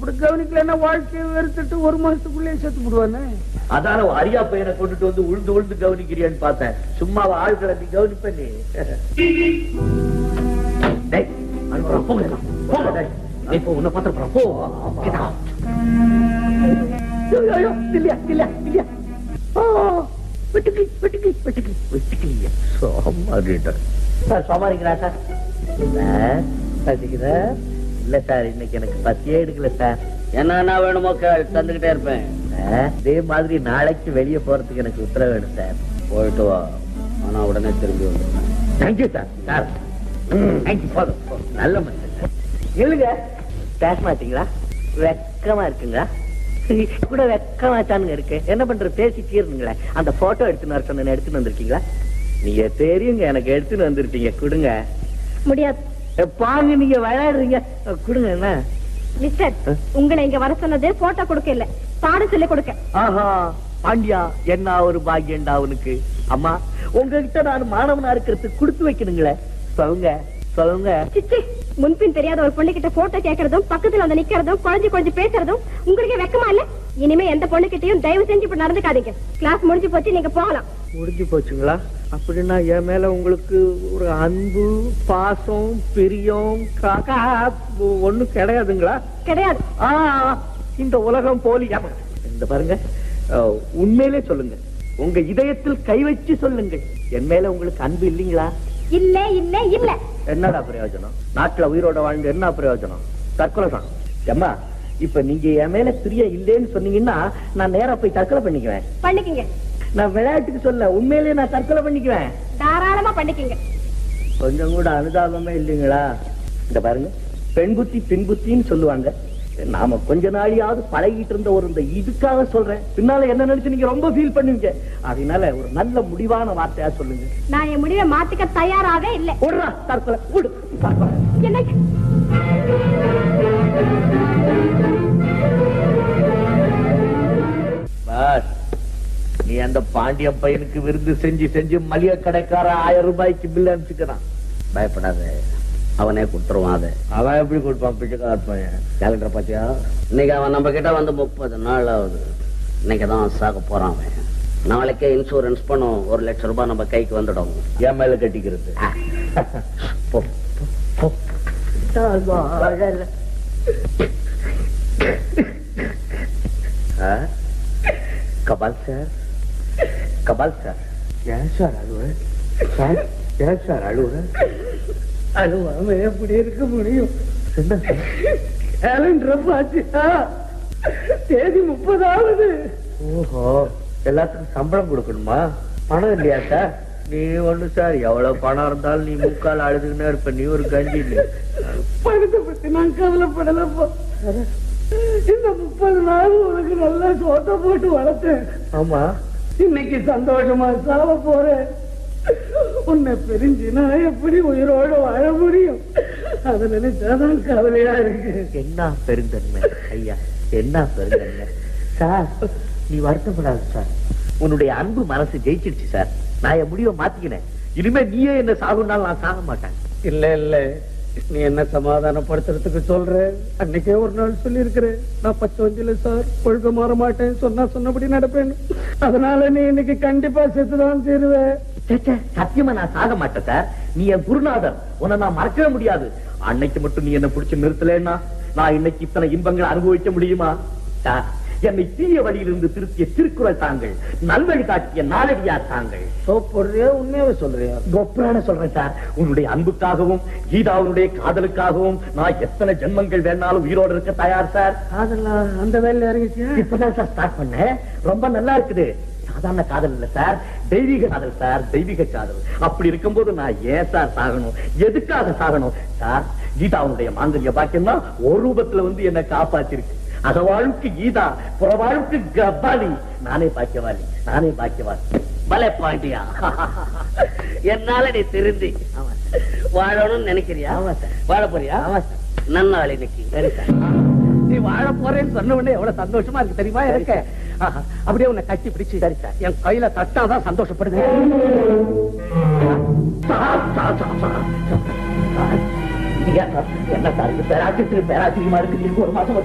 அப்படி கவனிக்கலன்னா வாழ்க்கையை வெறுத்துட்டு ஒரு மாசத்துக்குள்ளேயே செத்து விடுவானே அதான ஒரு அரியா பையனை கொண்டுட்டு வந்து உழுந்து உழுந்து கவனிக்கிறியான்னு பார்த்தேன் சும்மா ஆழ்கிற நீ கவனிப்ப நீ டேய், அனுப்புறேன், போங்க எல்லாம். போங்க, டேய். டேய், போ, உன்னை பார்த்துட்டு போ. Get out. ஐயோ, ஐயோ, இல்லையா, இல்லையா, இல்லையா. ஆ, வெட்டுக்கிளி, வெட்டுக்கிளி, வெட்டுக்கிளி, வெட்டுக்கிளியா. சோமாரிடா. சார், சோமாரிங்களா, சார்? சார், பசிக்குதா? இல்ல சார் இன்னைக்கு எனக்கு பசியே எடுக்கல சார் என்னென்ன வேணுமோ கே- தந்துகிட்டே இருப்பேன் சார், இதே மாதிரி நாளைக்கு வெளியே போறதுக்கு எனக்கு உத்தரவு வேணும் சார் போயிட்டு வா ஆனா உடனே திரும்பி வந்துடுறேன் தேங்க்யூ சார் சார் தேங்க்யூ போதும் போதும். நல்ல மனுஷன் சார் இல்லைங்க பேச மாட்டீங்களா வெக்கமா இருக்குங்களா கூட வெக்கமா தானுங்க இருக்கு என்ன பண்ற பேசி தீர்ந்துங்களே அந்த போட்டோ எடுத்துன்னு வர சொன்ன எடுத்துன்னு வந்திருக்கீங்களா நீங்க தெரியுங்க எனக்கு எடுத்துன்னு வந்திருப்பீங்க கொடுங்க முடியாது எ, பாருங்க நீங்க விளையாடுறீங்க அ, கொடுங்க என்ன மிஸ்டர் உங்களை இங்க வர சொன்னது போட்டோ கொடுக்க இல்ல பாடம் சொல்லி கொடுக்க ஆஹா பாண்டியா என்ன ஒரு பாக்கியண்டா அவனுக்கு அம்மா உங்ககிட்ட நான் மாணவனா இருக்கிறதுக்கு கொடுத்து வைக்கணுங்களே சொல்லுங்க சொல்லுங்க சிச்சி முன்பின் தெரியாத ஒரு பொண்ணு கிட்ட போட்டோ கேக்குறதும் பக்கத்துல வந்து நிக்கிறதும் குழஞ்சு குழஞ்சு பேசுறதும் உங்களுக்கு வெக்கமா இல்ல இனிமே எந்த பொண்ணு கிட்டயும் தயவு செஞ்சு இப்படி நடந்துக்காதீங்க கிளாஸ் முடிஞ்சு போச்சு நீங்க போகலாம் முடிஞ்சு போச்சுங்களா அப்படின்னா என் மேல உங்களுக்கு ஒரு அன்பு பாசம் பிரியம் காக்கா ஒண்ணும் கிடையாதுங்களா கிடையாது ஆ இந்த உலகம் போலி ஏமா, இந்த பாருங்க அஹ், உண்மையிலே சொல்லுங்க உங்க இதயத்தில் கை வச்சு சொல்லுங்க என் மேல உங்களுக்கு அன்பு இல்லைங்களா இல்ல இல்ல இல்ல என்னடா பிரயோஜனம் நாட்டுல உயிரோட வாழ்ந்து என்ன பிரயோஜனம் தற்கொலை தான் ஏம்மா இப்ப நீங்க என் மேல பிரியம் இல்லைன்னு சொன்னீங்கன்னா நான் நேரா போய் தற்கொலை பண்ணிக்குவேன் பண்ணிக்கங்க நான் விளையாட்டுக்கு சொல்ல உண்மையிலேயே நான் தற்கொலை பண்ணிக்குவேன் தாராளமா பண்ணிக்கங்க கொஞ்சம் கூட அனுதாபமே இல்லைங்களா இந்த பாருங்க பெண் புத்தி பின் புத்தின்னு சொல்லுவாங்க நாம கொஞ்ச நாளையாவது பழகிட்டு இருந்த ஒரு இந்த இதுக்காக சொல்றேன் பின்னால என்ன நினைச்சு நீங்க ரொம்ப ஃபீல் பண்ணுவீங்க அதனால ஒரு நல்ல முடிவான வார்த்தையா சொல்லுங்க நான் என் முடிவை மாத்திக்க தயாராக இல்ல விடுறா தற்கொலை விடு தற்கொலை என்ன பாஸ் நீ அந்த பாண்டிய பையனுக்கு விருந்து செஞ்சு செஞ்சு மளிகை கடைக்கார ஆயிரம் ரூபாய்க்கு பில் அனுப்பிச்சுக்கிறான் பயப்படாத அவனே கொடுத்துருவான் அதை அவன் எப்படி கொடுப்பான் பிச்சைக்கார பையன் கேலண்டர் பாத்தியா இன்னைக்கு அவன் நம்ம கிட்ட வந்து முப்பது நாள் ஆகுது இன்னைக்கு தான் சாக போறான் அவன் நாளைக்கே இன்சூரன்ஸ் பண்ணும் ஒரு லட்சம் ரூபாய் நம்ம கைக்கு வந்துடும் என் மேல கட்டிக்கிறது போ, போ, போ. ஆ? கபால் சார் கபால் சார் ஏன் சார் அழுவ சார் ஏன் சார் அழுவ அழுவாம எப்படி இருக்க முடியும் என்ன சார் கேலண்டர் பாத்தியா தேதி முப்பதாவது ஓஹோ எல்லாத்துக்கும் சம்பளம் கொடுக்கணுமா பணம் இல்லையா சார் நீ ஒண்ணு சார் எவ்வளவு பணம் இருந்தாலும் நீ முக்கால் அழுதுகிட்டே இருப்ப நீ ஒரு கஞ்சி நீ பணத்தை பத்தி நான் கவலைப்படலப்பா இந்த முப்பது நாள் உனக்கு நல்லா சோத்த போட்டு வளர்த்தேன் ஆமா இன்னைக்கு சந்தோஷமா சாவ போறேன் உன்னை பிரிஞ்சு நான் எப்படி உயிரோட வாழ முடியும் அதை நினைச்சாதான் கவலையா இருக்கு என்ன பெருந்தன்மை ஐயா என்ன பெருந்தன்மை சார் நீ வருத்தப்படாத சார் உன்னுடைய அன்பு மனசு ஜெயிச்சிடுச்சு சார் நான் என் முடிவை மாத்திக்கினேன் இனிமே நீயே என்ன சாகுனாலும் நான் சாக மாட்டேன் இல்ல இல்ல நீ என்ன சமாதானப்படுத்துறதுக்கு சொல்ற அன்னைக்கே ஒரு நாள் சொல்லி இருக்கிறேன் நான் பச்சை வஞ்சில சார் கொள்கை மாற மாட்டேன் சொன்னா சொன்னபடி நடப்பேன் அதனால நீ இன்னைக்கு கண்டிப்பா செத்துதான் தீருவேன் ச்சே, ச்சே, சத்தியமா நான் சாக மாட்டேன் சார் நீ என் குருநாதர் உன்னை நான் மறக்கவே முடியாது அன்னைக்கு மட்டும் நீ என்ன பிடிச்சு நிறுத்தலைன்னா நான் இன்னைக்கு இத்தனை இன்பங்களை அனுபவிக்க முடியுமா சார் என்னை தீய வழியிலிருந்து திருத்திய திருக்குறள் தாங்கள் நல்வழி காட்டிய நாளடியார் தாங்கள் போடுறியா உண்மையாவே சொல்றியா கொப்ரான சொல்றேன் சார் உன்னுடைய அன்புக்காகவும் கீதாவுடைய காதலுக்காகவும் நான் எத்தனை ஜென்மங்கள் வேணாலும் உயிரோடு இருக்க தயார் சார் அதெல்லாம் அந்த வேலையில இறங்கிச்சியா இப்பதான் சார் ஸ்டார்ட் பண்ணேன் ரொம்ப நல்லா இருக்குது சாதாரண காதல் இல்ல சார் தெய்வீக காதல் சார் தெய்வீக காதல் அப்படி இருக்கும்போது நான் ஏன் சார் சாகணும் எதுக்காக சாகணும் சார் கீதாவுடைய மாங்கல்ய பாக்கியம் தான் ஒரு ரூபத்துல வந்து என்ன காப்பாத்திருக்கு அகவாழ்வுக்கு கீதா புறவாழ்வுக்கு கபாலி நானே பாக்கியவாளி நானே பாக்கியவாளி பலே பாண்டியா என்னால நீ திருந்தி வாழணும்னு நினைக்கிறியா ஆமா சார் வாழ போறியா ஆமா சார் நன்னாள் இன்னைக்கு சரி சார் நீ வாழ போறேன்னு சொன்ன உடனே எவ்வளவு சந்தோஷமா இருக்கு தெரியுமா எனக்கு ஆஹா, அப்படியே உன்னை கட்டி பிடிச்சு சரி சார். என் கையில தட்டாதான் சந்தோஷப்படுது sir, sir, sir, sir, sir. Sir, ஏன் சார்? என்ன சார் இது பேராசிரியர் பேராசிரியமா இருக்கு நீங்க ஒரு மாசம்